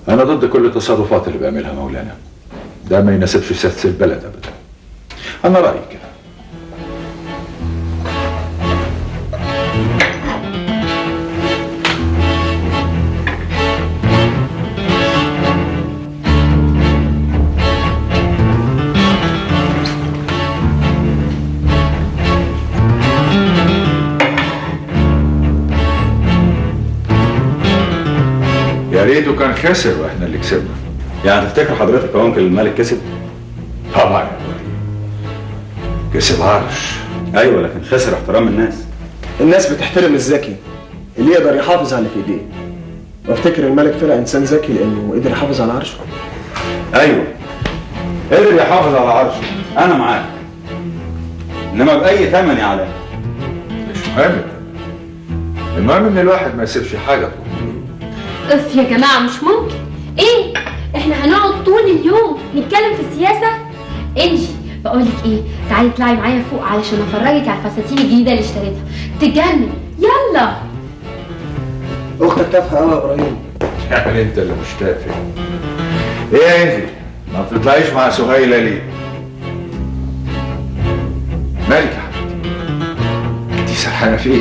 انا ضد كل التصرفات اللي بيعملها مولانا ده ما يناسبش سياسه البلد ابدا انا رايي كده يا ريته كان خسر واحنا اللي كسبنا يعني تفتكر حضرتك يا انكل الملك كسب؟ طبعا يا ولي كسب عرش ايوه لكن خسر احترام الناس الناس بتحترم الذكي اللي يقدر يحافظ على اللي في ايديه وافتكر الملك طلع انسان ذكي لانه قدر يحافظ على عرشه ايوه قدر يحافظ على عرشه انا معاك انما باي ثمن يا علاء مش مهم المهم ان الواحد ما يسيبش حاجه اف يا جماعة مش ممكن ايه احنا هنقعد طول اليوم نتكلم في السياسة انجي بقولك ايه تعالي اطلعي معايا فوق علشان افرجك على الفساتين الجديدة اللي اشتريتها تجنن يلا اختك تافهه قوي يا ابراهيم يعني انت اللي مش تافه ايه يا انجي ما بتطلعيش مع سهيلة ليه مالك يا حبيبتي انت سرحانه في ايه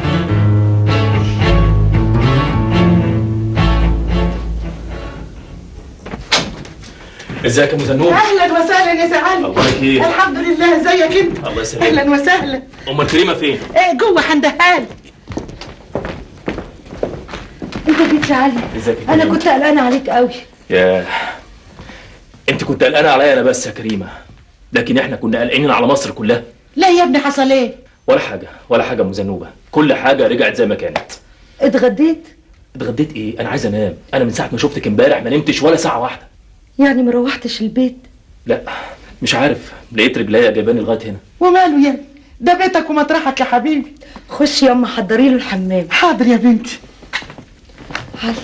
ازيك يا مزنوب اهلا وسهلا يا سعالي اخبارك ايه الحمد لله ازيك انت الله يسلمك اهلا وسهلا امال كريمه فين ايه جوه حندهال انت جيت يا علي ازيك يا انا كريمة؟ كنت قلقانة عليك قوي يا انت كنت قلقانه عليا انا بس يا كريمه لكن احنا كنا قلقانين على مصر كلها لا يا ابني حصل ايه ولا حاجه ولا حاجه مزنوبه كل حاجه رجعت زي ما كانت اتغديت اتغديت ايه انا عايز انام انا من ساعه ما شفتك امبارح ما نمتش ولا ساعه واحده يعني ما روحتش البيت لا مش عارف لقيت رجليا جايباني لغايه هنا وماله يا ابني ده بيتك ومطرحك يا حبيبي خش ياما حضري له الحمام حاضر يا بنتي علي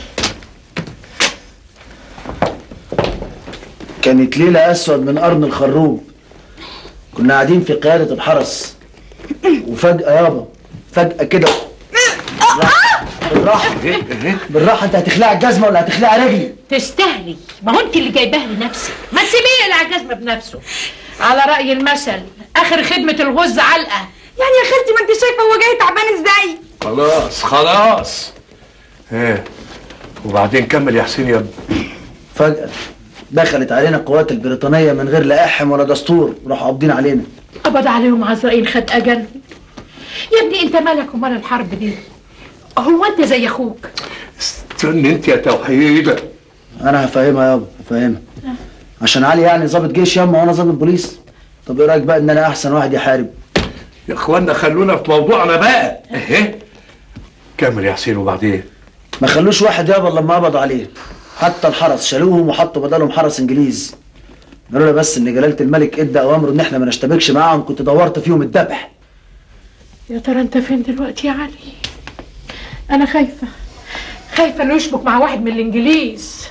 كانت ليلة أسود من قرن الخروب كنا قاعدين في قيادة الحرس وفجأة يابا فجأة كده بالراحة بالراحة أنت هتخلع الجزمة ولا هتخلع رجلي؟ تستهلي ما هو انت اللي جايباه لنفسك ما تسيبيه يقلع الجزمه بنفسه على راي المثل اخر خدمه الغز علقه يعني يا خالتي ما انت شايفه هو جاي تعبان ازاي خلاص خلاص ايه وبعدين كمل يا حسين يا ابني فجأة دخلت علينا القوات البريطانية من غير لا إحم ولا دستور راحوا قابضين علينا قبض عليهم عزرائيل خد اجل يا ابني انت مالك ومال الحرب دي هو انت زي اخوك استني انت يا توحيدة أنا هفهمها يابا هفهمها عشان علي يعني ضابط جيش ياما وأنا ضابط بوليس طب إيه رأيك بقى إن أنا أحسن واحد يحارب؟ يا اخوانا خلونا في موضوعنا بقى ايه كمل يا حسين وبعدين ما خلوش واحد يابا إلا لما قبضوا عليه حتى الحرس شالوهم وحطوا بدلهم حرس انجليز قالوا لي بس ان جلاله الملك ادى اوامره ان احنا ما نشتبكش معاهم كنت دورت فيهم الذبح يا ترى انت فين دلوقتي يا علي انا خايفه خايفه انه يشبك مع واحد من الانجليز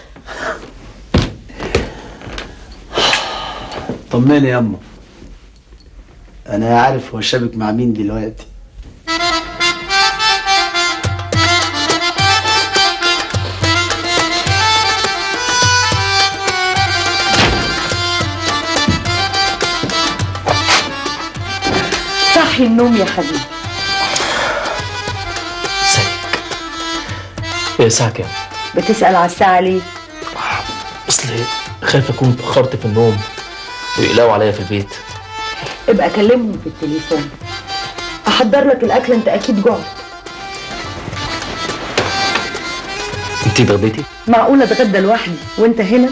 طمني يا اما انا عارف هو شابك مع مين دلوقتي صحي النوم يا حبيبي ازيك ايه الساعه كام بتسأل على الساعة ليه؟ اصل خايف اكون اتاخرت في النوم ويقلقوا عليا في البيت ابقى كلمهم في التليفون احضر لك الاكل انت اكيد جوعت انت اتغديتي معقولة اتغدى لوحدي وانت هنا؟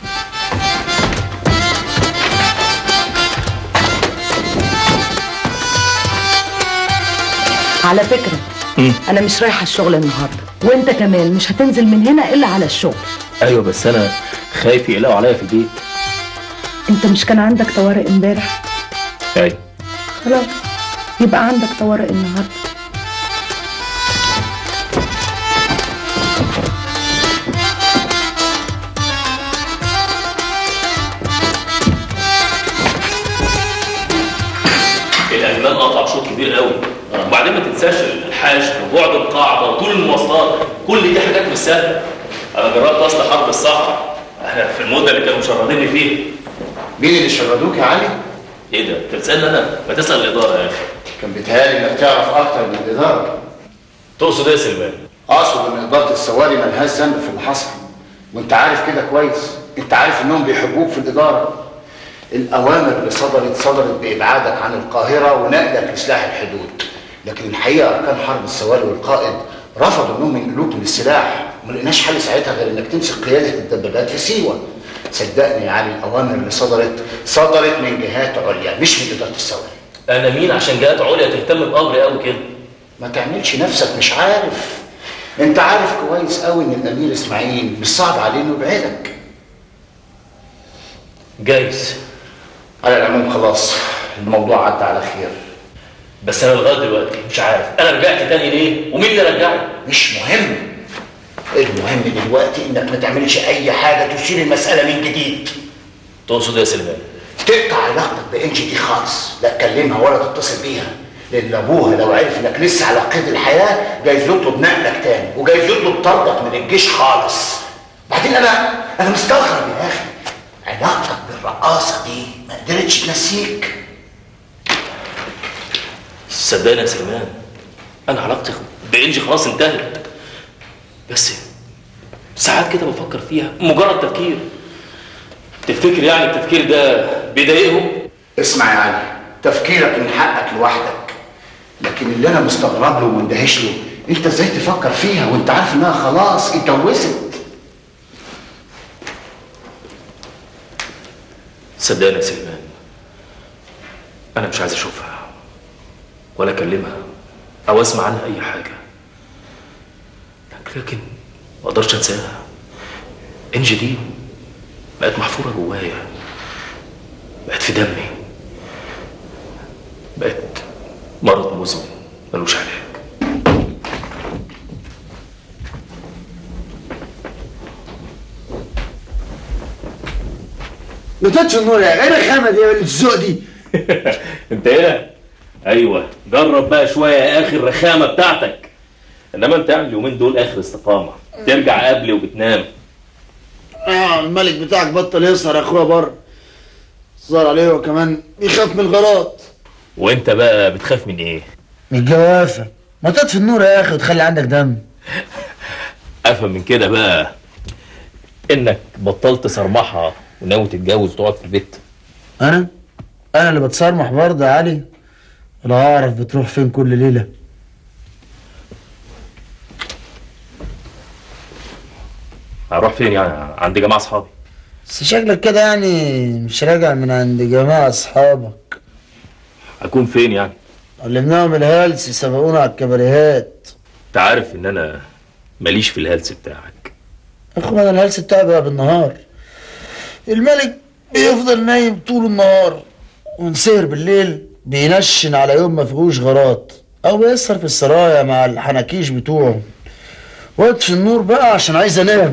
على فكرة مم. انا مش رايحة الشغل النهاردة وانت كمان مش هتنزل من هنا الا على الشغل ايوه بس انا خايف يقلقوا عليا في البيت انت مش كان عندك طوارئ امبارح ايوه خلاص يبقى عندك طوارئ النهارده الالمان قطع شوط كبير قوي وبعدين ما تنساش الحشد وبعد القاعده وطول المواصلات كل دي حاجات مش سهله انا جربت اصل حرب الصحراء احنا في المده اللي كانوا مشرديني فيها مين اللي شردوك يا علي؟ ايه ده انت بتسالني انا ما تسال الاداره يا اخي كان بيتهيألي انك تعرف اكتر من الاداره تقصد ايه يا سلمان اقصد ان اداره السواري ملهاش ذنب في اللي حصل وانت عارف كده كويس انت عارف انهم بيحبوك في الاداره الاوامر اللي صدرت صدرت بابعادك عن القاهره ونقلك لسلاح الحدود لكن الحقيقه اركان حرب السواري والقائد رفضوا انهم ينقلوك من السلاح ما لقيناش حل ساعتها غير انك تمسك قياده الدبابات في سيوه صدقني يا علي الاوامر اللي صدرت صدرت من جهات عليا مش من اداره السواري انا مين عشان جهات عليا تهتم بامري قوي كده ما تعملش نفسك مش عارف انت عارف كويس قوي ان الامير اسماعيل مش صعب عليه انه يبعدك جايز على العموم خلاص الموضوع عدى على خير بس انا لغايه دلوقتي مش عارف انا رجعت تاني ليه ومين اللي رجعني مش مهم المهم دلوقتي انك ما تعملش اي حاجه تثير المساله من جديد تقصد ايه يا سلمان تقطع علاقتك بانجي دي خالص لا تكلمها ولا تتصل بيها لان ابوها لو عرف انك لسه على قيد الحياه جايز يطلب نقلك تاني وجايز يطلب طردك من الجيش خالص بعدين انا انا مستغرب يا اخي علاقتك بالرقاصه دي ما قدرتش تنسيك صدقني يا سلمان انا علاقتي بانجي خلاص انتهت بس ساعات كده بفكر فيها مجرد تفكير تفتكر يعني التفكير ده بيضايقهم اسمع يا علي تفكيرك من حقك لوحدك لكن اللي انا مستغرب له ومندهش له انت ازاي تفكر فيها وانت عارف انها خلاص اتجوزت صدقني يا سلمان انا مش عايز اشوفها ولا اكلمها او اسمع عنها اي حاجه لكن ما اقدرش انساها انجي دي بقت محفوره جوايا بقت في دمي بقت مرض مزمن ملوش علاج نطيتش النور يا ايه الرخامه دي ولا الذوق دي انت هنا ايوه جرب بقى شويه يا اخي الرخامه بتاعتك انما انت يعني اليومين دول اخر استقامه ترجع قبلي وبتنام اه الملك بتاعك بطل يسهر يا اخويا بره صار عليه هو كمان بيخاف من الغلط وانت بقى بتخاف من ايه من الجوافه ما تطفي النور يا اخي وتخلي عندك دم افهم من كده بقى انك بطلت صرمحه وناوي تتجوز وتقعد في البيت انا انا اللي بتصرمح برضه يا علي ولا اعرف بتروح فين كل ليله هروح فين يعني عند جماعه اصحابي بس شكلك كده يعني مش راجع من عند جماعه اصحابك اكون فين يعني علمناهم الهلس يسبقونا على الكباريهات انت عارف ان انا ماليش في الهلس بتاعك اخوان الهلس بتاعي بقى بالنهار الملك بيفضل نايم طول النهار ونسهر بالليل بينشن على يوم ما فيهوش غراط او بيسهر في السرايا مع الحناكيش بتوعه واطفي النور بقى عشان عايز انام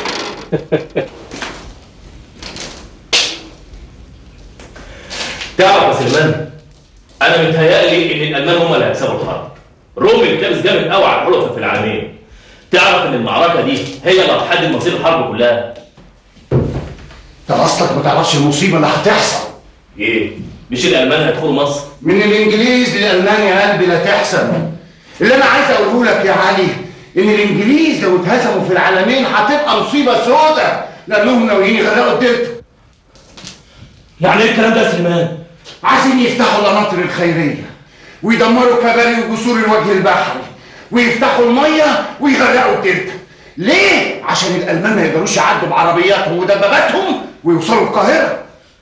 تعرف يا سلمان انا متهيألي ان الالمان هم اللي هيكسبوا الحرب رومي كابس جامد قوي على الحلفاء في العالمين تعرف ان المعركه دي هي اللي هتحدد مصير الحرب كلها انت اصلك ما تعرفش المصيبه اللي هتحصل ايه مش الالمان هيدخلوا مصر من الانجليز للالمان يا قلبي لا تحسن اللي انا عايز اقوله لك يا علي ان الانجليز لو اتهزموا في العالمين هتبقى مصيبه سودة لانهم ناويين يغرقوا الدلتا يعني ايه الكلام ده يا سليمان عايزين يفتحوا القناطر الخيريه ويدمروا كباري وجسور الوجه البحري ويفتحوا الميه ويغرقوا الدلتا ليه عشان الالمان ما يقدروش يعدوا بعربياتهم ودباباتهم ويوصلوا القاهره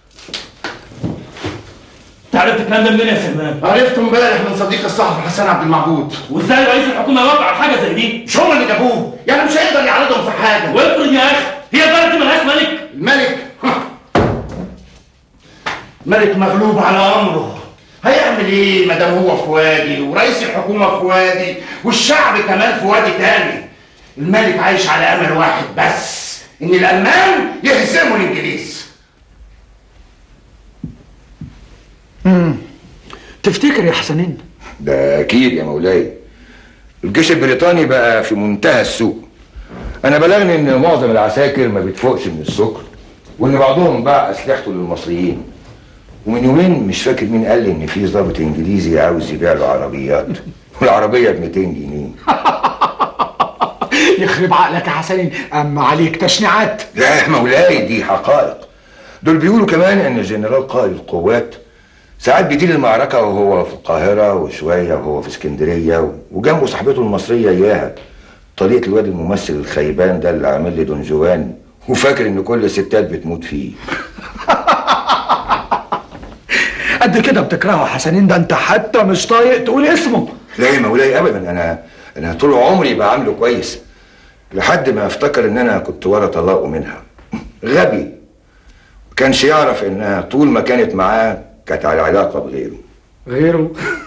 انت عرفت الكلام ده منين يا سلمان عرفت امبارح من صديق الصحفي حسن عبد المعبود وازاي رئيس الحكومه يوافق على حاجه زي دي مش هم اللي جابوه يعني مش هيقدر يعرضهم في حاجه وافرض يا اخي هي البلد دي ملهاش ملك الملك ملك مغلوب على امره هيعمل ايه ما دام هو في وادي ورئيس الحكومه في وادي والشعب كمان في وادي تاني الملك عايش على امل واحد بس ان الالمان يهزموا الانجليز تفتكر يا حسنين ده اكيد يا مولاي الجيش البريطاني بقى في منتهى السوء انا بلغني ان معظم العساكر ما بتفوقش من السكر وان بعضهم باع اسلحته للمصريين ومن يومين مش فاكر مين قال لي ان في ضابط انجليزي عاوز يبيع له عربيات والعربيه ب 200 جنيه يخرب عقلك يا حسنين اما عليك تشنيعات لا يا مولاي دي حقائق دول بيقولوا كمان ان الجنرال قائد القوات ساعات بيدير المعركة وهو في القاهرة وشوية وهو في اسكندرية وجنبه صاحبته المصرية إياها طريقة الواد الممثل الخيبان ده اللي عامل لي دون جوان وفاكر إن كل الستات بتموت فيه قد كده بتكرهه يا حسنين ده انت حتى مش طايق تقول اسمه لا يا مولاي أبدا أنا أنا طول عمري بعامله كويس لحد ما افتكر إن أنا كنت ورا طلاقه منها غبي كانش يعرف إنها طول ما كانت معاه كانت على علاقة بغيره غيره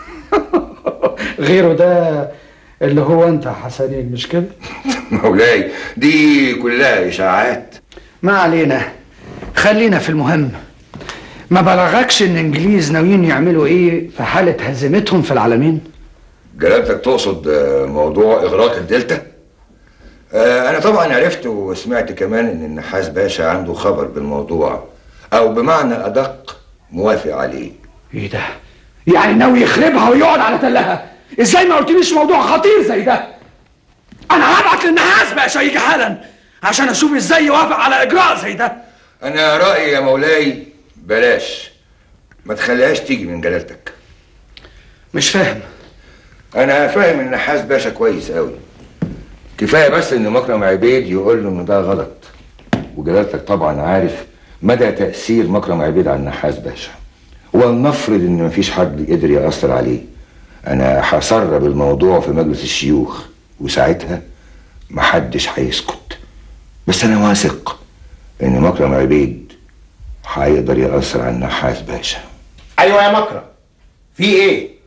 غيره ده اللي هو انت يا حسنين مش كده مولاي دي كلها إشاعات ما علينا خلينا في المهم ما بلغكش ان الانجليز ناويين يعملوا ايه في حالة هزيمتهم في العالمين جلالتك تقصد آه، موضوع إغراق الدلتا؟ آه، أنا طبعا عرفت وسمعت كمان إن النحاس باشا عنده خبر بالموضوع أو بمعنى أدق موافق عليه ايه ده يعني ناوي يخربها ويقعد على تلها ازاي ما قلتليش موضوع خطير زي ده انا هبعت للنحاس باشا يجي حالا عشان اشوف ازاي يوافق على اجراء زي ده أنا رأيي يا مولاي بلاش ما تخليهاش تيجي من جلالتك مش فاهم أنا فاهم النحاس باشا كويس أوي كفاية بس إن مكرم عبيد يقول له إن ده غلط وجلالتك طبعا عارف مدى تأثير مكرم عبيد على النحاس باشا ولنفرض إن مفيش حد قدر يأثر عليه أنا هسرب الموضوع في مجلس الشيوخ وساعتها محدش هيسكت بس أنا واثق إن مكرم عبيد هيقدر يأثر على النحاس باشا ايوه يا مكرم في ايه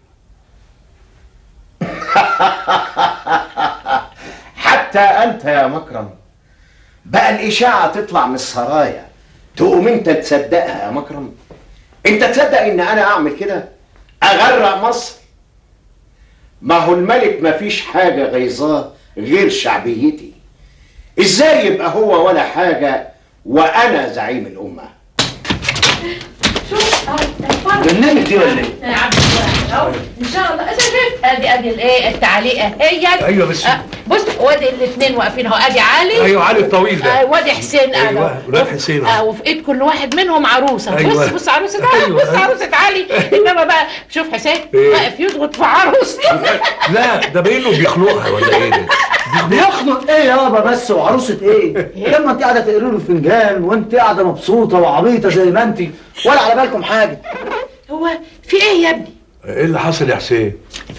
حتى انت يا مكرم بقى الاشاعه تطلع من السرايا تقوم انت تصدقها يا مكرم انت تصدق ان انا اعمل كده اغرق مصر ما هو الملك ما فيش حاجه غيظاه غير شعبيتي ازاي يبقى هو ولا حاجه وانا زعيم الامه جننت دي ولا ايه؟ يا عبد الواحد اهو ان شاء الله شايف ادي ادي الايه التعليقه اهي أيوة بس- آه، بص وادي الاثنين واقفين اهو ادي علي أيوة، علي الطويل ده. آه، وادي حسين انا أيوة، ولاد حسين أهو. اه وفي ايد كل واحد منهم عروسه أيوة. بص بص عروسه علي أيوة. بص عروسه علي انما بقى شوف حسين إيه؟ واقف يضغط في عروسته لا ده باين له بيخنقها ولا ايه ده؟ بيخنق ايه يابا بس وعروسة ايه؟ لما انت قاعدة تقري له الفنجان وانت قاعدة مبسوطة وعبيطة زي ما انت ولا على بالكم حاجة هو في ايه يا ابني ايه اللي حصل يا حسين؟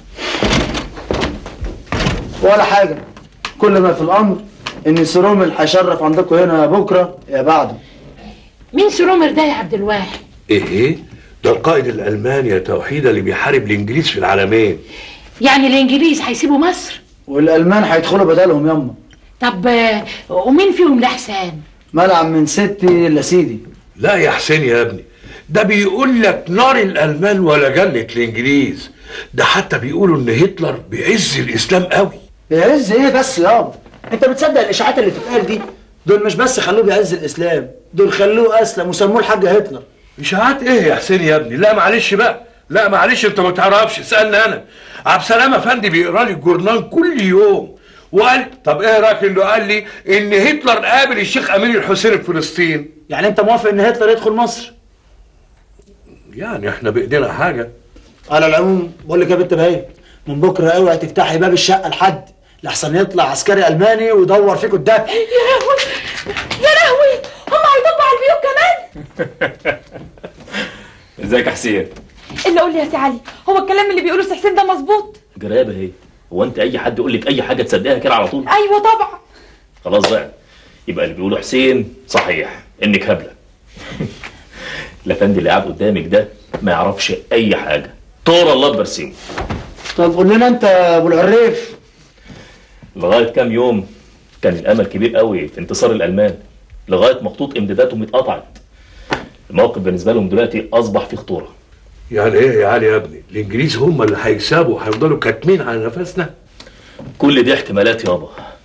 ولا حاجة كل ما في الأمر إن سرومل هيشرف عندكم هنا بكرة يا بعده مين سرومر ده يا عبد الواحد ايه ايه؟ ده القائد الالماني يا توحيدة اللي بيحارب الانجليز في العالمين يعني الانجليز هيسيبوا مصر والألمان هيدخلوا بدلهم يما طب آه، ومين فيهم لحسان ملعب من ستي إلا سيدي لا يا حسين يا ابني ده بيقول لك نار الالمان ولا جنة الانجليز ده حتى بيقولوا ان هتلر بيعز الاسلام قوي بيعز ايه بس يابا انت بتصدق الاشاعات اللي بتتقال دي دول مش بس خلوه بيعز الاسلام دول خلوه اسلم وسموه الحاج هتلر اشاعات ايه يا حسين يا ابني لا معلش بقى لا معلش انت ما تعرفش اسالني انا عبد السلام افندي بيقرا لي الجورنال كل يوم وقال طب ايه رايك انه قال لي ان هتلر قابل الشيخ امين الحسين في فلسطين يعني انت موافق ان هتلر يدخل مصر يعني احنا بايدينا حاجه على العموم بقول لك يا بنت بهي من بكره اوعي تفتحي باب الشقه لحد لحسن يطلع عسكري الماني ويدور فيكوا الدب يا لهوي يا لهوي هم هيضبوا على البيوت كمان ازيك يا حسين اللي قول لي يا سي علي هو الكلام اللي بيقوله سي حسين ده مظبوط جرابه اهي هو انت اي حد يقول لك اي حاجه تصدقها كده على طول ايوه طبعا خلاص بقى يبقى اللي بيقوله حسين صحيح انك هبله الافندي اللي قاعد قدامك ده ما يعرفش اي حاجه طور الله برسيمه طب قول لنا انت يا ابو العريف لغايه كام يوم كان الامل كبير قوي في انتصار الالمان لغايه ما خطوط امداداتهم اتقطعت الموقف بالنسبه لهم دلوقتي اصبح فيه خطوره يعني ايه يا علي يا ابني الانجليز هم اللي هيكسبوا وهيفضلوا كاتمين على نفسنا كل دي احتمالات يابا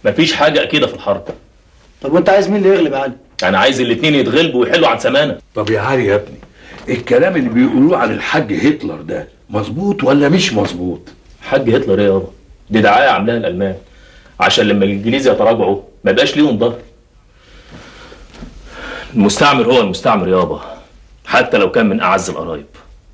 مفيش حاجه اكيده في الحرب طب وانت عايز مين اللي يغلب يا علي انا عايز الاتنين يتغلبوا ويحلوا عن سمانه طب يا علي يا ابني الكلام اللي بيقولوه عن الحاج هتلر ده مظبوط ولا مش مظبوط حاج هتلر ايه يابا دي دعايه عاملاها الالمان عشان لما الانجليز يتراجعوا ما يبقاش ليهم ظهر المستعمر هو المستعمر يابا حتى لو كان من اعز القرايب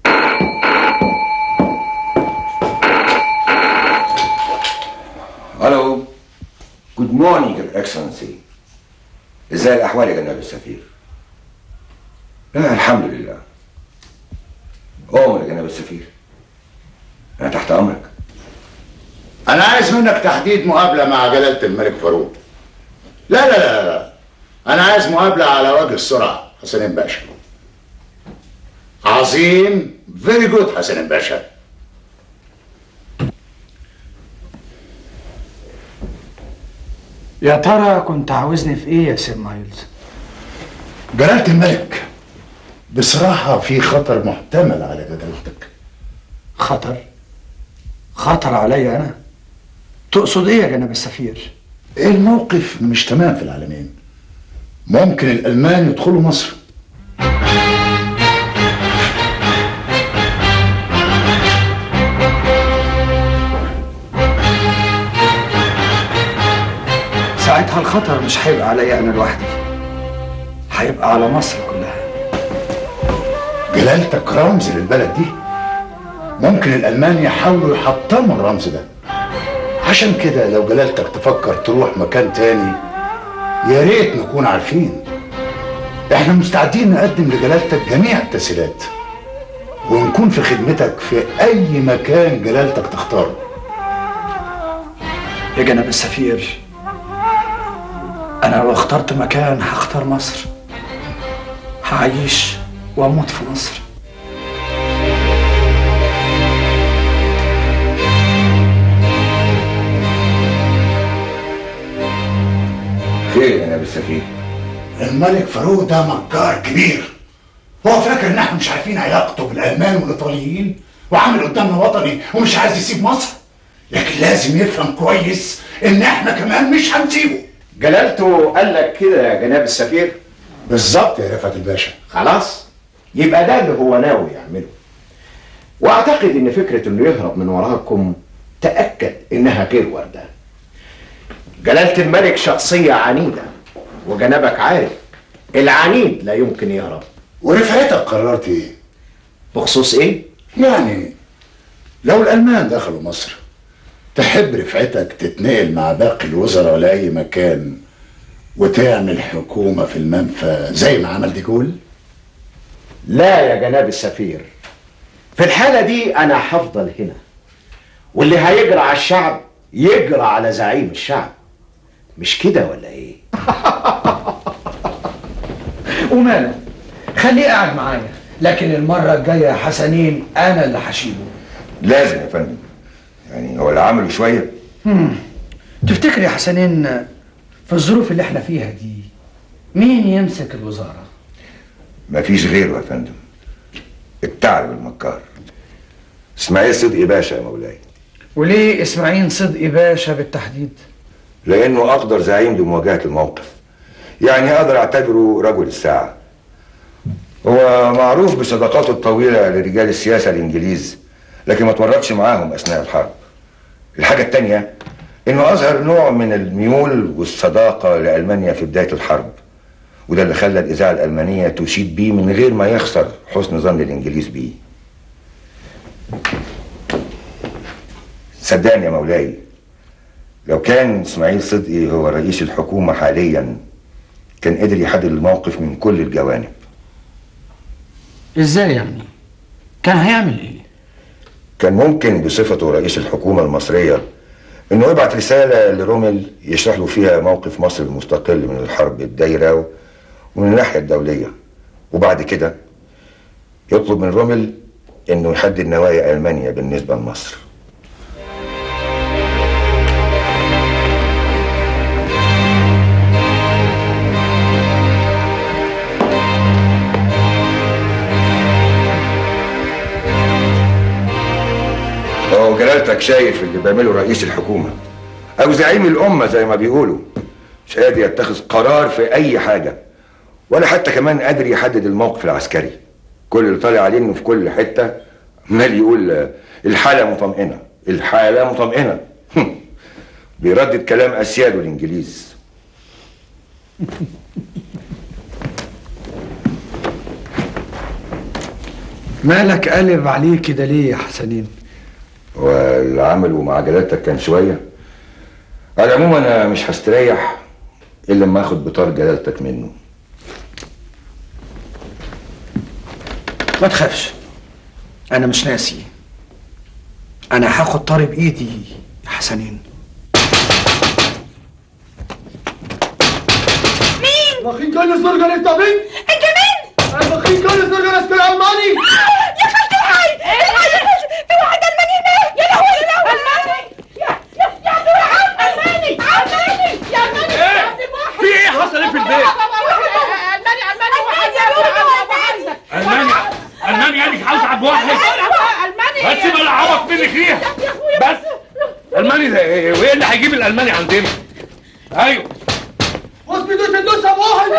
الو جود مورنينج يور اكسلنسي ازاي الاحوال يا جناب السفير لا الحمد لله امر يا جناب السفير انا تحت امرك انا عايز منك تحديد مقابله مع جلاله الملك فاروق لا لا لا لا انا عايز مقابله على وجه السرعه حسنين باشا عظيم فيري جود حسنين باشا يا ترى كنت عاوزني في ايه يا سير مايلز جلالة الملك بصراحة في خطر محتمل على جلالتك خطر خطر عليا انا تقصد ايه يا جناب السفير الموقف مش تمام في العالمين ممكن الألمان يدخلوا مصر ساعتها الخطر مش هيبقى عليا انا لوحدي هيبقى على مصر كلها جلالتك رمز للبلد دي ممكن الألمان يحاولوا يحطموا الرمز ده عشان كده لو جلالتك تفكر تروح مكان تاني يا ريت نكون عارفين احنا مستعدين نقدم لجلالتك جميع التسهيلات ونكون في خدمتك في اي مكان جلالتك تختاره يا جناب السفير انا لو اخترت مكان هختار مصر هعيش واموت في مصر خير يا جناب السفير الملك فاروق ده مكار كبير هو فاكر ان احنا مش عارفين علاقته بالالمان والايطاليين وعامل قدامنا وطني ومش عايز يسيب مصر لكن لازم يفهم كويس ان احنا كمان مش هنسيبه جلالته قال لك كده يا جناب السفير بالظبط يا رفعت الباشا خلاص يبقى ده اللي هو ناوي يعمله واعتقد ان فكره انه يهرب من وراكم تاكد انها غير وارده جلاله الملك شخصيه عنيده وجنابك عارف العنيد لا يمكن يهرب ورفعتك قررت ايه بخصوص ايه يعني لو الالمان دخلوا مصر تحب رفعتك تتنقل مع باقي الوزراء لاي مكان وتعمل حكومه في المنفى زي ما عمل ديجول لا يا جناب السفير في الحالة دي أنا هفضل هنا واللي هيجرى على الشعب يجرى على زعيم الشعب مش كده ولا إيه؟ وماله خليه قاعد معايا لكن المرة الجاية يا حسنين أنا اللي هشيله لازم يا فندم يعني هو اللي عمله شويه هم. تفتكر يا حسنين في الظروف اللي احنا فيها دي مين يمسك الوزارة؟ مفيش غيره يا فندم الثعلب المكار اسماعيل صدقي باشا يا مولاي وليه إسماعيل صدقي باشا بالتحديد؟ لانه اقدر زعيم لمواجهه الموقف يعني اقدر اعتبره رجل الساعه هو معروف بصداقاته الطويله لرجال السياسه الانجليز لكن ما تمرتش معاهم اثناء الحرب الحاجه الثانيه انه اظهر نوع من الميول والصداقه لالمانيا في بدايه الحرب وده اللي خلى الاذاعه الالمانيه تشيد بيه من غير ما يخسر حسن ظن الانجليز بيه صدقني يا مولاي لو كان اسماعيل صدقي هو رئيس الحكومة حاليا كان قدر يحدد الموقف من كل الجوانب إزاي يعني؟ كان هيعمل إيه؟ كان ممكن بصفته رئيس الحكومة المصرية انه يبعت رسالة لرومل يشرح له فيها موقف مصر المستقل من الحرب الدايرة ومن الناحية الدولية وبعد كده يطلب من رومل انه يحدد نوايا المانيا بالنسبة لمصر هو جلالتك شايف اللي بيعمله رئيس الحكومة او زعيم الامه زي ما بيقولوا مش قادر يتخذ قرار في اي حاجه ولا حتى كمان قادر يحدد الموقف العسكري كل اللي طالع عليه انه في كل حته عمال يقول آه، الحاله مطمئنه الحاله مطمئنه بيردد كلام اسياده الانجليز مالك قلب عليه كده ليه يا حسنين واللي عمله مع جلالتك كان شويه على العموم انا مش هستريح الا لما اخد بطار جلالتك منه ما تخافش انا مش ناسي انا هاخد طاري بايدي يا حسنين مخين كل الزرقاء انت مين؟ انت مين؟ مخين كل الزرقاء اسكن الماني يا خالتي الحي الحي في واحد الماني هناك يا لهوي يا لهوي الماني يا يا يا عبد الرحمن الماني الماني يا الماني إيه؟ في إيه حصل إيه في البيت؟ الماني الماني واحد يا الماني الماني يعني عاوز عب واحد الماني بس ما العبط منك فيها بس الماني ده ايه وايه اللي هيجيب الالماني عندنا ايوه بص بدوش تدوس ابو واحد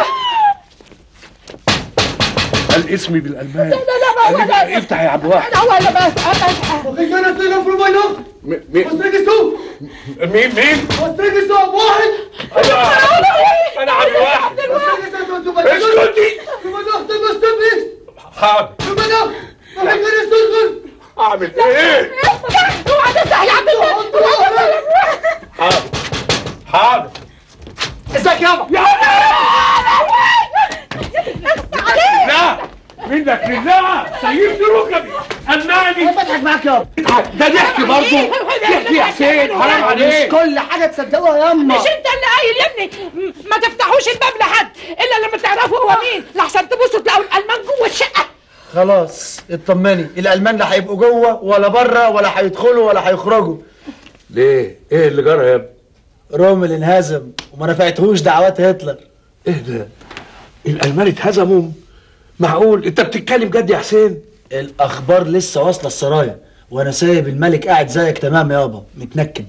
قال اسمي بالالماني لا لا قال لا لي افتح يا عبد واحد لا ولا بس مخين كل الزرقاء في الماينة مين وستريكستو مين مين وستريكستو ابو واحد انا عبد واحد اسكتي حاضر اعمل ايه اوعى تفتح يا عبد حاضر حاضر ازيك يابا يا لا منك لله سيبني ركبي الماني بضحك معاك يابا ده ضحك برضه ضحك يا حسين حرام عليك مش كل حاجه تصدقوها ياما مش انت اللي قايل يا ابني م- ما تفتحوش الباب لحد الا لما تعرفوا هو مين لحسن تبصوا تلاقوا الالمان جوه الشقه خلاص اطمني الالمان لا هيبقوا جوه ولا بره ولا هيدخلوا ولا هيخرجوا ليه ايه اللي جرى يا ابني رومل انهزم وما نفعتهوش دعوات هتلر ايه ده الالمان اتهزموا معقول انت بتتكلم جد يا حسين الاخبار لسه واصله السرايا وانا سايب الملك قاعد زيك تمام يابا متنكد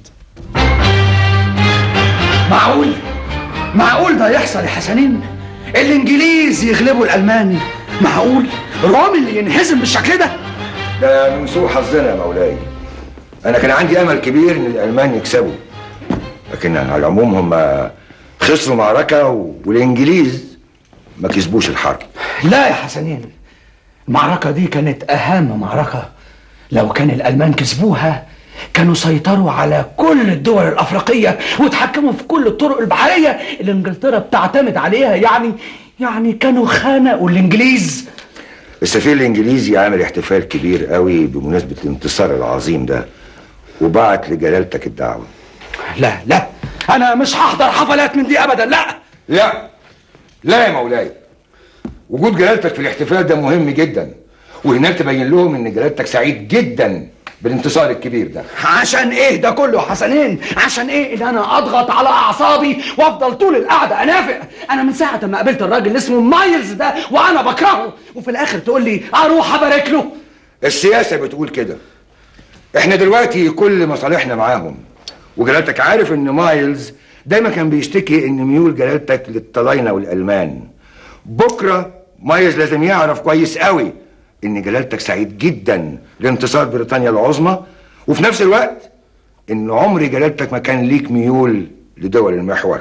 معقول معقول ده يحصل يا حسنين الانجليز يغلبوا الالمان معقول رومل ينهزم بالشكل ده ده من سوء حظنا يا مولاي انا كان عندي امل كبير ان الالمان يكسبوا لكن على العموم هم خسروا معركه و- والانجليز ما كسبوش الحرب لا يا حسنين المعركة دي كانت أهم معركة لو كان الألمان كسبوها كانوا سيطروا على كل الدول الأفريقية وتحكموا في كل الطرق البحرية اللي إنجلترا بتعتمد عليها يعني يعني كانوا خنقوا الإنجليز السفير الانجليزي عامل احتفال كبير قوي بمناسبه الانتصار العظيم ده وبعت لجلالتك الدعوه لا لا أنا مش هحضر حفلات من دي أبدا لا لا لا يا مولاي وجود جلالتك في الاحتفال ده مهم جدا وهناك تبين لهم ان جلالتك سعيد جدا بالانتصار الكبير ده عشان ايه ده كله يا حسنين عشان ايه ان انا اضغط على اعصابي وافضل طول القعده انافق انا من ساعه ما قابلت الراجل اللي اسمه مايلز ده وانا بكرهه وفي الاخر تقول لي اروح ابارك له السياسه بتقول كده احنا دلوقتي كل مصالحنا معاهم وجلالتك عارف ان مايلز دايما كان بيشتكي ان ميول جلالتك للطلاينه والالمان بكره مايلز لازم يعرف كويس قوي ان جلالتك سعيد جدا لانتصار بريطانيا العظمى وفي نفس الوقت ان عمر جلالتك ما كان ليك ميول لدول المحور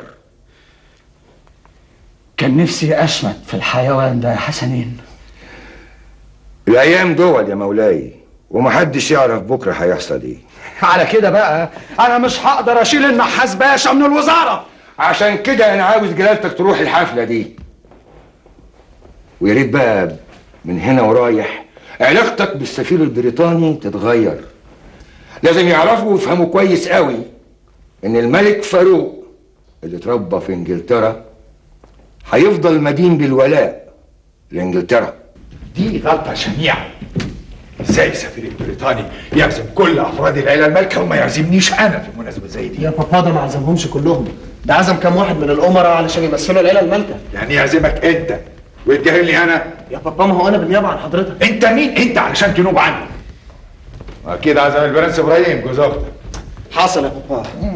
كان نفسي اشمت في الحيوان ده يا حسنين الايام دول يا مولاي ومحدش يعرف بكره هيحصل ايه على كده بقى انا مش هقدر اشيل النحاس باشا من الوزاره عشان كده انا عاوز جلالتك تروح الحفله دي ويا ريت بقى من هنا ورايح علاقتك بالسفير البريطاني تتغير لازم يعرفوا ويفهموا كويس قوي ان الملك فاروق اللي اتربى في انجلترا هيفضل مدين بالولاء لانجلترا دي غلطة شنيعة ازاي السفير البريطاني يعزم كل افراد العيله المالكه وما يعزمنيش انا في مناسبه زي دي يا بابا ده ما عزمهمش كلهم ده عزم كام واحد من الامراء علشان يمثلوا العيله المالكه يعني يعزمك انت ويديها لي انا يا بابا ما هو انا بالنيابه عن حضرتك انت مين انت علشان تنوب عني اكيد عزم البرنس ابراهيم جوز اختك حصل يا بابا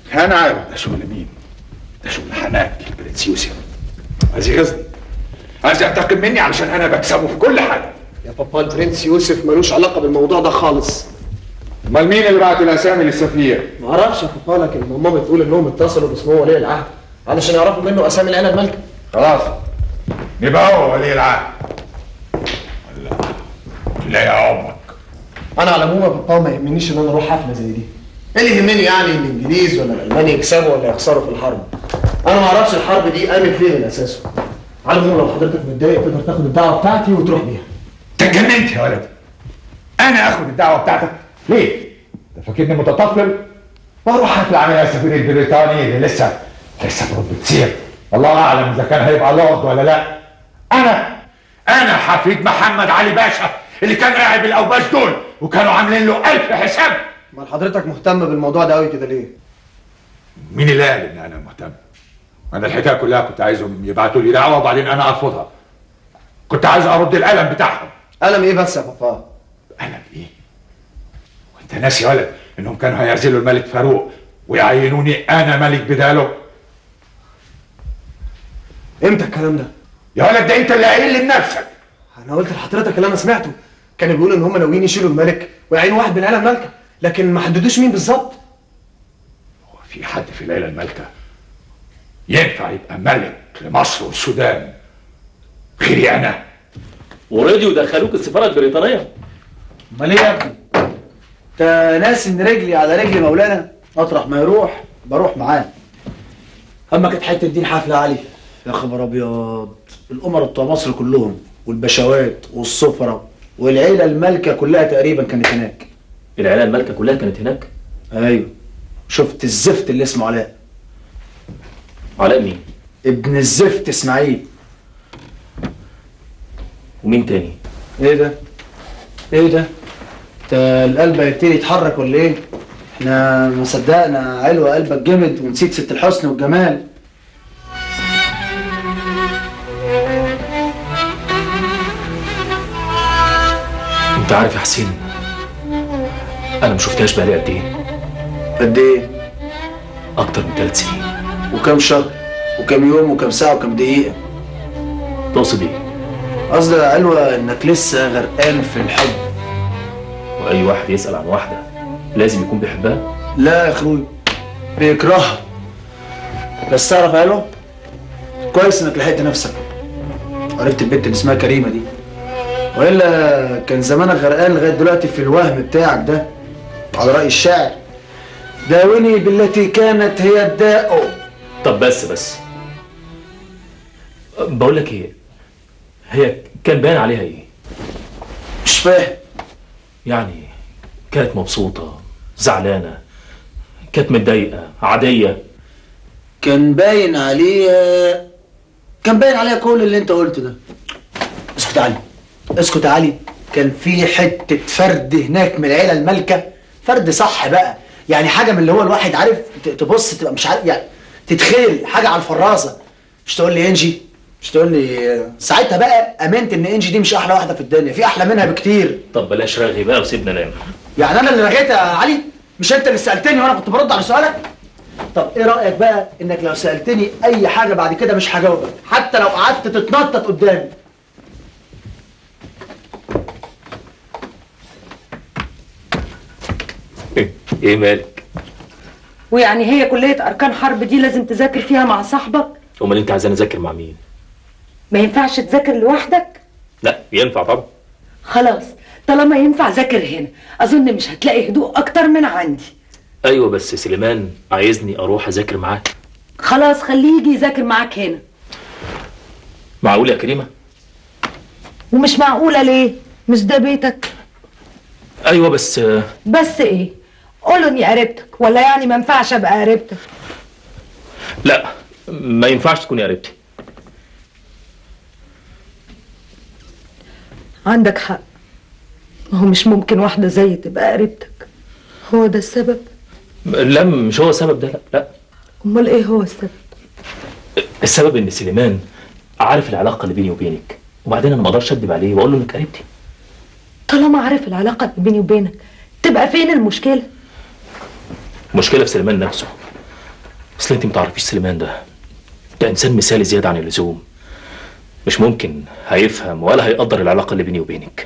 انا عارف ده شغل مين ده شغل حنان البرنس يوسف عايز يغيظني عايز ينتقم مني علشان انا بكسبه في كل حاجه يا بابا البرنس يوسف ملوش علاقه بالموضوع ده خالص امال مين اللي بعت الاسامي للسفير ما اعرفش يا بابا لكن ماما بتقول انهم اتصلوا باسمه ولي العهد علشان يعرفوا منه اسامي العيله المالكه خلاص يبقى هو ولي العهد لا لا يا امك انا على العموم يا بابا ما يهمنيش ان انا اروح حفله زي دي ايه اللي يهمني يعني الانجليز ولا الالمان يكسبوا ولا يخسروا في الحرب انا ما اعرفش الحرب دي قامت ليه من اساسه على العموم لو حضرتك متضايق تقدر تاخد الدعوه بتاعتي وتروح بيها انت اتجننت يا ولد انا اخد الدعوه بتاعتك ليه؟ انت فاكرني متطفل؟ واروح حفله عاملها السفير البريطاني اللي لسه لسه برد بتصير الله اعلم اذا كان هيبقى لورد ولا لا انا انا حفيد محمد علي باشا اللي كان راعي بالاوباش دول وكانوا عاملين له ألف حساب امال حضرتك مهتم بالموضوع ده قوي كده ليه مين اللي قال ان انا مهتم؟ انا الحكايه كلها كنت عايزهم يبعتوا لي دعوه وبعدين انا ارفضها كنت عايز ارد القلم بتاعهم قلم ايه بس يا بابا قلم ايه وانت ناسي يا ولد انهم كانوا هيعزلوا الملك فاروق ويعينوني انا ملك بداله امتى الكلام ده يا ولد ده انت اللي قايل لنفسك انا قلت لحضرتك اللي انا سمعته كانوا بيقولوا ان هم ناويين يشيلوا الملك ويعينوا واحد من العيله المالكه لكن ما حددوش مين بالظبط في حد في العيله المالكه ينفع يبقى ملك لمصر والسودان غيري انا ورادي ودخلوك السفاره البريطانيه امال ايه يا ابني؟ انت ناس ان رجلي على رجل مولانا مطرح ما يروح بروح معاه اما كانت حته دي الحفله يا علي يا خبر ابيض الامراء بتوع مصر كلهم والبشوات والسفره والعيله المالكه كلها تقريبا كانت هناك العيله المالكه كلها كانت هناك ايوه شفت الزفت اللي اسمه علاء علاء مين ابن الزفت اسماعيل ومين تاني ايه ده ايه ده انت القلب هيبتدي يتحرك ولا ايه احنا ما صدقنا علوة قلبك جمد ونسيت ست الحسن والجمال انت عارف يا حسين انا ما شفتهاش بقالي قد ايه قد ايه اكتر من ثلاث سنين وكم شهر وكم يوم وكم ساعة وكم دقيقة تقصد ايه قصدي يا علوة انك لسه غرقان في الحب واي واحد يسال عن واحده لازم يكون بيحبها لا يا اخوي بيكرهها بس تعرف يا علوة كويس انك لحقت نفسك عرفت البنت اللي اسمها كريمة دي والا كان زمانك غرقان لغايه دلوقتي في الوهم بتاعك ده على رأي الشاعر داوني بالتي كانت هي الداء طب بس بس بقول لك ايه هي كان باين عليها ايه مش فاهم يعني كانت مبسوطه زعلانه كانت متضايقه عاديه كان باين عليها كان باين عليها كل اللي انت قلته ده اسكت يا علي اسكت يا علي كان في حته فرد هناك من العيله المالكه فرد صح بقى يعني حاجه من اللي هو الواحد عارف ت- تبص تبقى مش عارف يعني تتخيل حاجه على الفرازه مش تقول لي انجي مش تقول لي ساعتها بقى امنت ان انجي دي مش احلى واحده في الدنيا في احلى منها بكتير طب بلاش رغي بقى وسيبنا نام يعني انا اللي رغيت يا علي مش انت اللي سالتني وانا كنت برد على سؤالك طب ايه رايك بقى انك لو سالتني اي حاجه بعد كده مش هجاوبك حتى لو قعدت تتنطط قدامي ايه مالك ويعني هي كلية أركان حرب دي لازم تذاكر فيها مع صاحبك امال انت عايزاني اذاكر مع مين ما ينفعش تذاكر لوحدك لا ينفع طبعا خلاص طالما ينفع ذاكر هنا أظن مش هتلاقي هدوء أكتر من عندي ايوه بس سليمان عايزني اروح اذاكر معاه خلاص خليه يجي يذاكر معاك هنا معقول يا كريمه ومش معقولة ليه مش ده بيتك ايوه بس آه، بس ايه قولوا اني قريبتك ولا يعني ما ينفعش ابقى قريبتك لا ما ينفعش تكوني قريبتي عندك حق ما هو مش ممكن واحدة زي تبقى قريبتك هو ده السبب لا مش هو السبب ده لا لا امال ايه هو السبب السبب ان سليمان عارف العلاقه اللي بيني وبينك وبعدين انا ما اقدرش اكدب عليه واقول له انك قريبتي طالما عارف العلاقة اللي بيني وبينك تبقى فين المشكلة المشكله في سليمان نفسه اصل انت متعرفيش سليمان ده ده انسان مثالي زياده عن اللزوم مش ممكن هيفهم ولا هيقدر العلاقه اللي بيني وبينك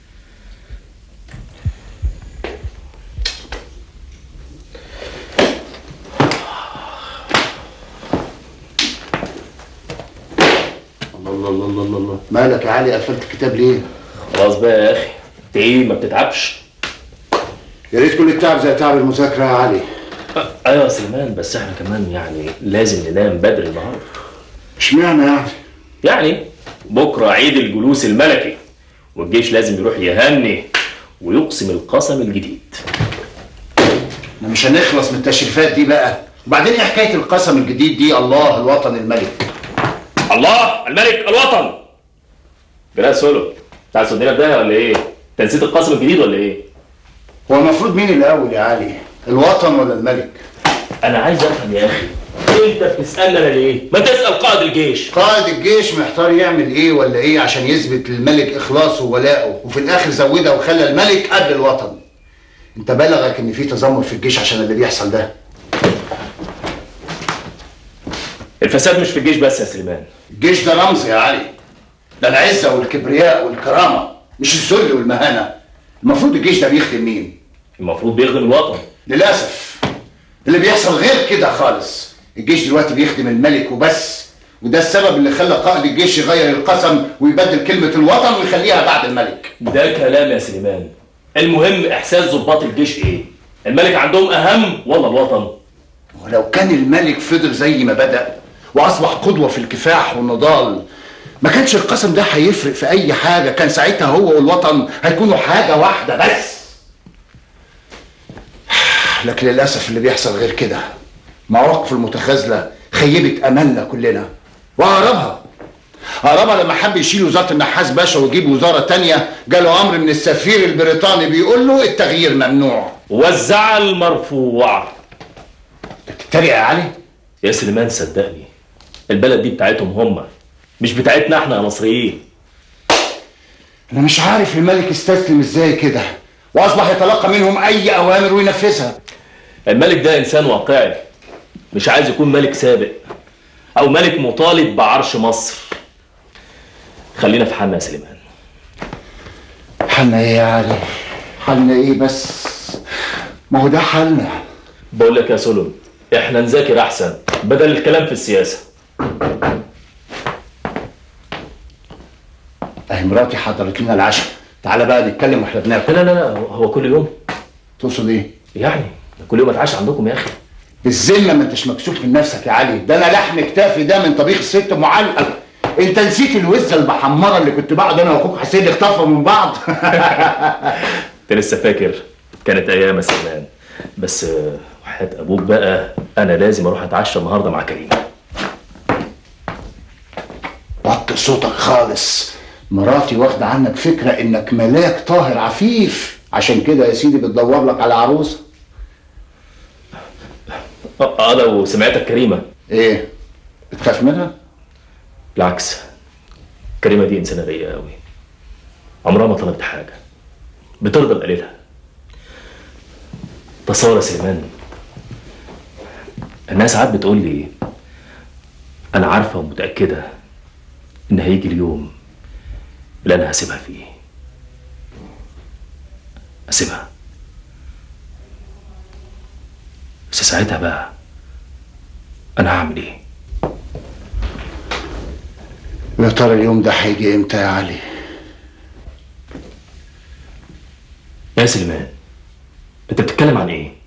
الله الله الله الله الله مالك يا علي قفلت الكتاب ليه؟ خلاص بقى يا اخي انت ايه ما بتتعبش يا ريت كل التعب زي تعب المذاكره يا علي ايوه يا سليمان بس احنا كمان يعني لازم ننام بدري النهارده اشمعنى يعني؟ يعني بكره عيد الجلوس الملكي والجيش لازم يروح يهني ويقسم القسم الجديد احنا مش هنخلص من التشريفات دي بقى وبعدين ايه حكايه القسم الجديد دي الله الوطن الملك الله الملك الوطن جلال سولو انت عايز تودينا في داهيه ولا ايه؟ انت نسيت القسم الجديد ولا ايه؟ هو المفروض مين الاول يا علي الوطن ولا الملك انا عايز افهم يا اخي انت بتسالني انا ليه؟ ما تسال قائد الجيش قائد الجيش محتار يعمل ايه ولا ايه عشان يثبت للملك اخلاصه وولائه وفي الاخر زودها وخلى الملك قبل الوطن انت بلغك ان في تذمر في الجيش عشان اللي بيحصل ده الفساد مش في الجيش بس يا سليمان الجيش ده رمز يا علي ده العزه والكبرياء والكرامه مش الذل والمهانه المفروض الجيش ده بيخدم مين المفروض بيخدم الوطن للاسف اللي بيحصل غير كده خالص الجيش دلوقتي بيخدم الملك وبس وده السبب اللي خلى قائد الجيش يغير القسم ويبدل كلمه الوطن ويخليها بعد الملك ده كلام يا سليمان المهم احساس ضباط الجيش ايه؟ الملك عندهم اهم ولا الوطن؟ ولو كان الملك فضل زي ما بدأ وأصبح قدوة في الكفاح والنضال ما كانش القسم ده هيفرق في أي حاجة كان ساعتها هو والوطن هيكونوا حاجة واحدة بس لكن للأسف اللي بيحصل غير كده مواقف المتخاذلة خيبت أملنا كلنا وأقربها أقربها لما حب يشيل وزارة النحاس باشا ويجيب وزارة تانية جاله أمر من السفير البريطاني بيقول له التغيير ممنوع والزعل مرفوع بتتريق يا علي؟ يا سليمان صدقني البلد دي بتاعتهم هم مش بتاعتنا احنا يا مصريين أنا مش عارف الملك استسلم إزاي كده وأصبح يتلقى منهم أي أوامر وينفذها الملك ده انسان واقعي مش عايز يكون ملك سابق او ملك مطالب بعرش مصر خلينا في حالنا يا سليمان حالنا إيه يا علي؟ حالنا إيه بس؟ ما هو ده حالنا بقول لك يا سولون احنا نذاكر احسن بدل الكلام في السياسه أهي مراتي حضرت لنا العشاء تعالى بقى نتكلم واحنا بناكل لا لا لا هو كل يوم تقصد ايه؟ يعني كل يوم اتعشى عندكم يا اخي بالذمه ما انتش مكسوف من نفسك يا علي ده انا لحم كتافي ده من طبيخ الست ام علي انت نسيت الوزه المحمره اللي كنت بقعد انا واخوك حسين نخطفها من بعض انت لسه فاكر كانت ايام يا سليمان بس آه، وحياة ابوك بقى انا لازم اروح اتعشى النهارده مع كريم وطي صوتك خالص مراتي واخده عنك فكره انك ملاك طاهر عفيف عشان كده يا سيدي بتدور لك على عروسه اه آه، لو سمعتك كريمه ايه بتخاف منها بالعكس كريمه دي انسانه رايقه قوي عمرها ما طلبت حاجه بترضى بقليلها تصور يا سليمان الناس ساعات بتقول لي انا عارفه ومتاكده ان هيجي اليوم اللي انا هسيبها فيه اسيبها بس ساعتها بقى انا هعمل ايه يا ترى اليوم ده هيجي امتى يا علي يا سليمان انت بتتكلم عن ايه